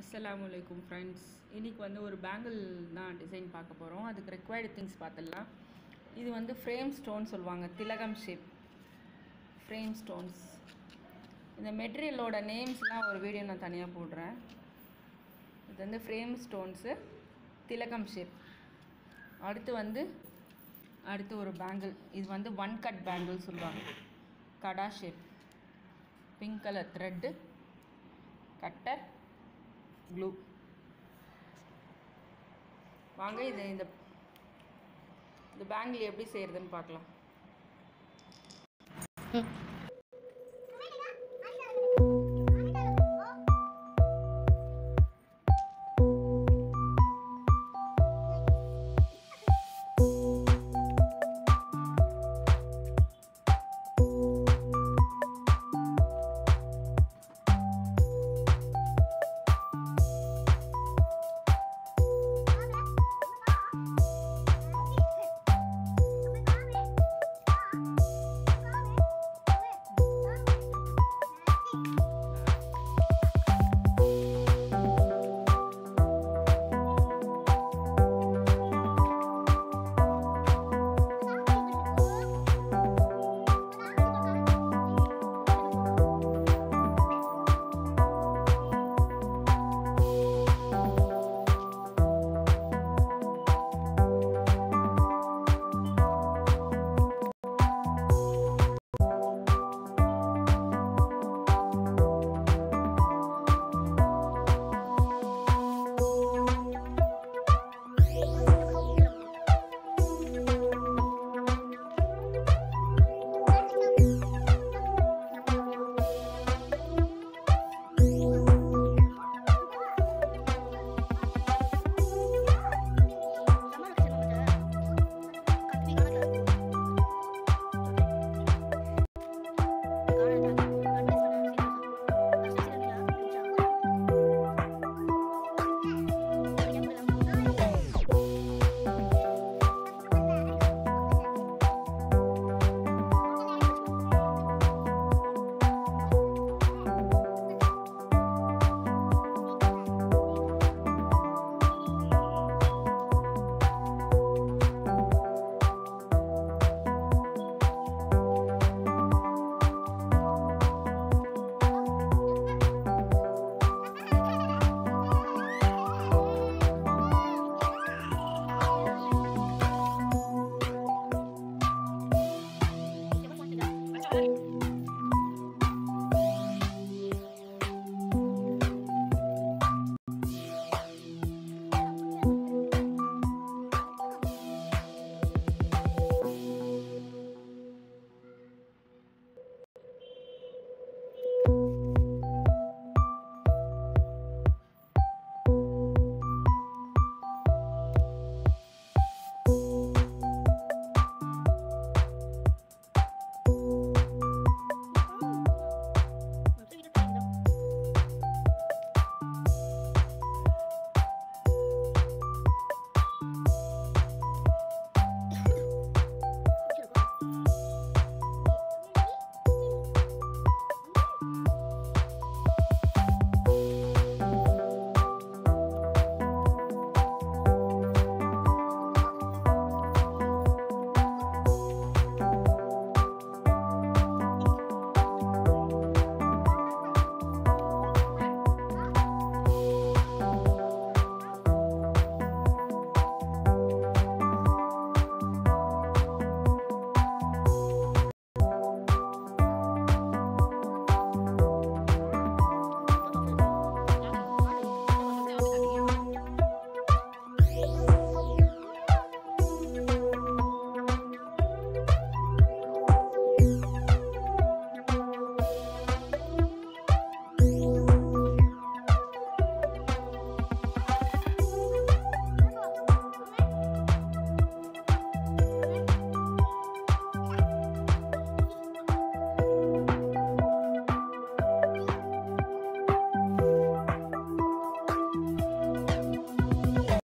அஸ்ஸலாமு அலைக்கும் ஃப்ரெண்ட்ஸ் இன்றைக்கி வந்து ஒரு பேங்கிள் தான் டிசைன் பார்க்க போகிறோம் அதுக்கு ரெக்வயர்டு திங்ஸ் பார்த்துடலாம் இது வந்து ஃப்ரேம் ஸ்டோன் சொல்லுவாங்க திலகம் ஷேப் ஃப்ரேம் ஸ்டோன்ஸ் இந்த மெட்டீரியலோட நேம்ஸ்லாம் ஒரு வீடியோ நான் தனியாக போடுறேன் இது வந்து ஃப்ரேம் ஸ்டோன்ஸு திலகம் ஷேப் அடுத்து வந்து அடுத்து ஒரு பேங்கிள் இது வந்து ஒன் கட் பேங்கிள் சொல்லுவாங்க கடா shape pink colour thread cutter glue வாங்க இது இந்த இந்த பேங்கிள் எப்படி செய்கிறதுன்னு பார்க்கலாம்